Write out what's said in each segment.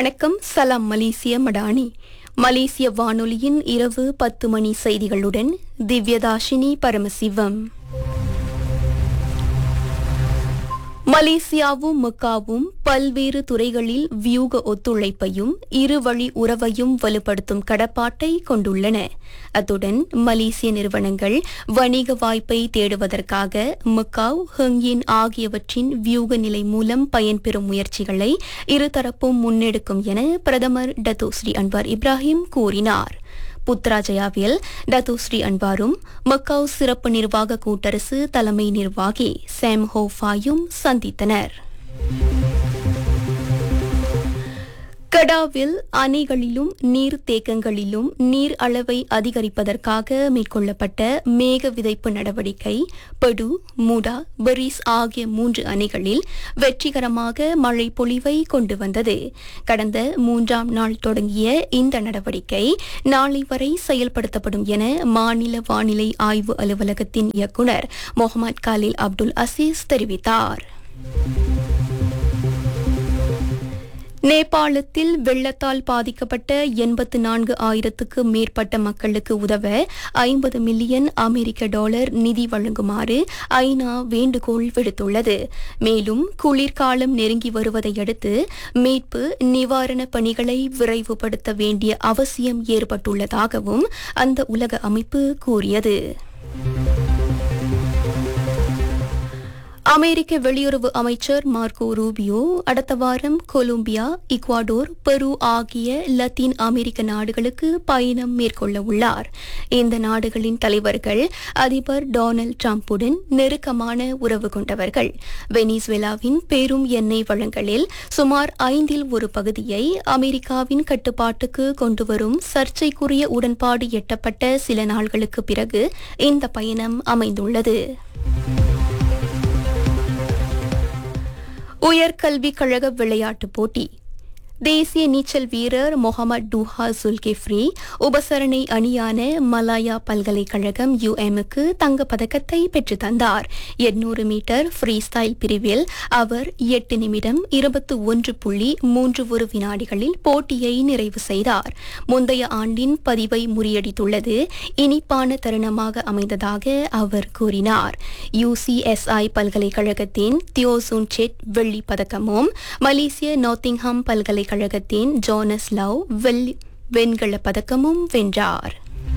வணக்கம் சலாம் மலேசிய மடானி மலேசிய வானொலியின் இரவு பத்து மணி செய்திகளுடன் திவ்யதாஷினி பரமசிவம் மலேசியாவும் மக்காவும் பல்வேறு துறைகளில் வியூக ஒத்துழைப்பையும் இருவழி உறவையும் வலுப்படுத்தும் கடப்பாட்டை கொண்டுள்ளன அத்துடன் மலேசிய நிறுவனங்கள் வணிக வாய்ப்பை தேடுவதற்காக மக்காவ் ஹெங்கின் ஆகியவற்றின் வியூக நிலை மூலம் பயன்பெறும் முயற்சிகளை இருதரப்பும் முன்னெடுக்கும் என பிரதமர் டத்தோஸ்ரீ அன்வார் இப்ராஹிம் கூறினார் புத்ராஜயாவில் டத்துஸ்ரீ அன்வாரும் மக்காவ் சிறப்பு நிர்வாக கூட்டரசு தலைமை நிர்வாகி சாம் ஹோஃபாயும் சந்தித்தனர் கடாவில் அணைகளிலும் நீர் தேக்கங்களிலும் நீர் அளவை அதிகரிப்பதற்காக மேற்கொள்ளப்பட்ட மேக விதைப்பு நடவடிக்கை படு மூடா பெரிஸ் ஆகிய மூன்று அணைகளில் வெற்றிகரமாக மழை பொழிவை கொண்டு வந்தது கடந்த மூன்றாம் நாள் தொடங்கிய இந்த நடவடிக்கை நாளை வரை செயல்படுத்தப்படும் என மாநில வானிலை ஆய்வு அலுவலகத்தின் இயக்குநர் முகமது காலில் அப்துல் அசீஸ் தெரிவித்தார் நேபாளத்தில் வெள்ளத்தால் பாதிக்கப்பட்ட எண்பத்து நான்கு ஆயிரத்துக்கு மேற்பட்ட மக்களுக்கு உதவ ஐம்பது மில்லியன் அமெரிக்க டாலர் நிதி வழங்குமாறு ஐநா வேண்டுகோள் விடுத்துள்ளது மேலும் குளிர்காலம் நெருங்கி வருவதை அடுத்து மீட்பு நிவாரணப் பணிகளை விரைவுபடுத்த வேண்டிய அவசியம் ஏற்பட்டுள்ளதாகவும் அந்த உலக அமைப்பு கூறியது அமெரிக்க வெளியுறவு அமைச்சர் மார்க்கோ ரூபியோ அடுத்த வாரம் கொலம்பியா இக்வாடோர் பெரு ஆகிய லத்தீன் அமெரிக்க நாடுகளுக்கு பயணம் மேற்கொள்ள உள்ளார் இந்த நாடுகளின் தலைவர்கள் அதிபர் டொனால்டு டிரம்புடன் நெருக்கமான உறவு கொண்டவர்கள் வெனிசுவேலாவின் பெரும் எண்ணெய் வளங்களில் சுமார் ஐந்தில் ஒரு பகுதியை அமெரிக்காவின் கட்டுப்பாட்டுக்கு கொண்டுவரும் சர்ச்சைக்குரிய உடன்பாடு எட்டப்பட்ட சில நாள்களுக்கு பிறகு இந்த பயணம் அமைந்துள்ளது உயர்கல்விக் கழக விளையாட்டுப் போட்டி தேசிய நீச்சல் வீரர் முகமது டூஹா சுல்கிஃப்ரி உபசரணை அணியான மலாயா பல்கலைக்கழகம் யுஎம்க்கு தங்கப்பதக்கத்தை பெற்றுத் தந்தார் எட்நூறு மீட்டர் ஃப்ரீ ஸ்டைல் பிரிவில் அவர் எட்டு நிமிடம் இருபத்து ஒன்று புள்ளி மூன்று ஒரு வினாடிகளில் போட்டியை நிறைவு செய்தார் முந்தைய ஆண்டின் பதிவை முறியடித்துள்ளது இனிப்பான தருணமாக அமைந்ததாக அவர் கூறினார் யுசிஎஸ்ஐ பல்கலைக்கழகத்தின் தியோசூன் செட் வெள்ளிப் பதக்கமும் மலேசிய நாத்திங்ஹாம் பல்கலை பல்கலைக்கழகத்தின் ஜோனஸ் லவ் வெள்ளி வெண்கலப் பதக்கமும் வென்றார்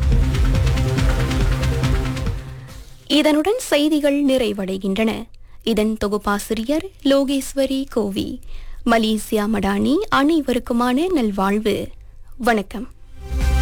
இதனுடன் செய்திகள் நிறைவடைகின்றன இதன் தொகுப்பாசிரியர் லோகேஸ்வரி கோவி மலேசியா மடானி அனைவருக்குமான நல்வாழ்வு வணக்கம்